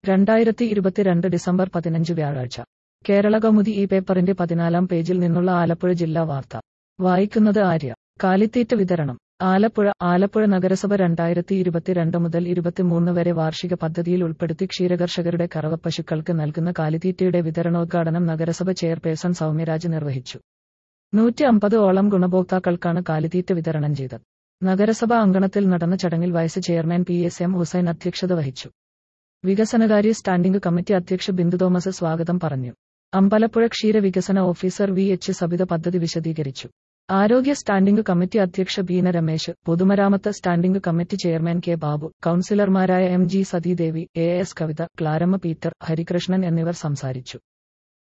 രണ്ടായിരത്തി ഇരുപത്തിരണ്ട് ഡിസംബർ പതിനഞ്ച് വ്യാഴാഴ്ച കേരള കൗമുദി ഈ പേപ്പറിന്റെ പതിനാലാം പേജിൽ നിന്നുള്ള ആലപ്പുഴ ജില്ലാ വാർത്ത വായിക്കുന്നത് ആര്യ കാലിത്തീറ്റ വിതരണം ആലപ്പുഴ ആലപ്പുഴ നഗരസഭ രണ്ടായിരത്തി ഇരുപത്തിരണ്ട് മുതൽ ഇരുപത്തിമൂന്ന് വരെ വാർഷിക പദ്ധതിയിൽ ഉൾപ്പെടുത്തി ക്ഷീരകർഷകരുടെ കറവപ്പശുക്കൾക്ക് നൽകുന്ന കാലിത്തീറ്റയുടെ വിതരണോദ്ഘാടനം നഗരസഭ ചെയർപേഴ്സൺ സൗമ്യരാജ് നിർവഹിച്ചു നൂറ്റി അമ്പത് ഓളം ഗുണഭോക്താക്കൾക്കാണ് കാലിത്തീറ്റ വിതരണം ചെയ്തത് നഗരസഭ അങ്കണത്തിൽ നടന്ന ചടങ്ങിൽ vice chairman P S M Hussain അധ്യക്ഷത വഹിച്ചു വികസനകാര്യ സ്റ്റാൻഡിംഗ് കമ്മിറ്റി അധ്യക്ഷ ബിന്ദു തോമസ് സ്വാഗതം പറഞ്ഞു അമ്പലപ്പുഴ ക്ഷീര വികസന ഓഫീസർ വി എച്ച് സബിത പദ്ധതി വിശദീകരിച്ചു ആരോഗ്യ സ്റ്റാൻഡിംഗ് കമ്മിറ്റി അധ്യക്ഷ ബീന രമേശ് പൊതുമരാമത്ത് standing committee chairman K Babu കൌൺസിലർമാരായ M G Sathidevi A S Kavitha Claramma Peter Harikrishnan എന്നിവർ സംസാരിച്ചു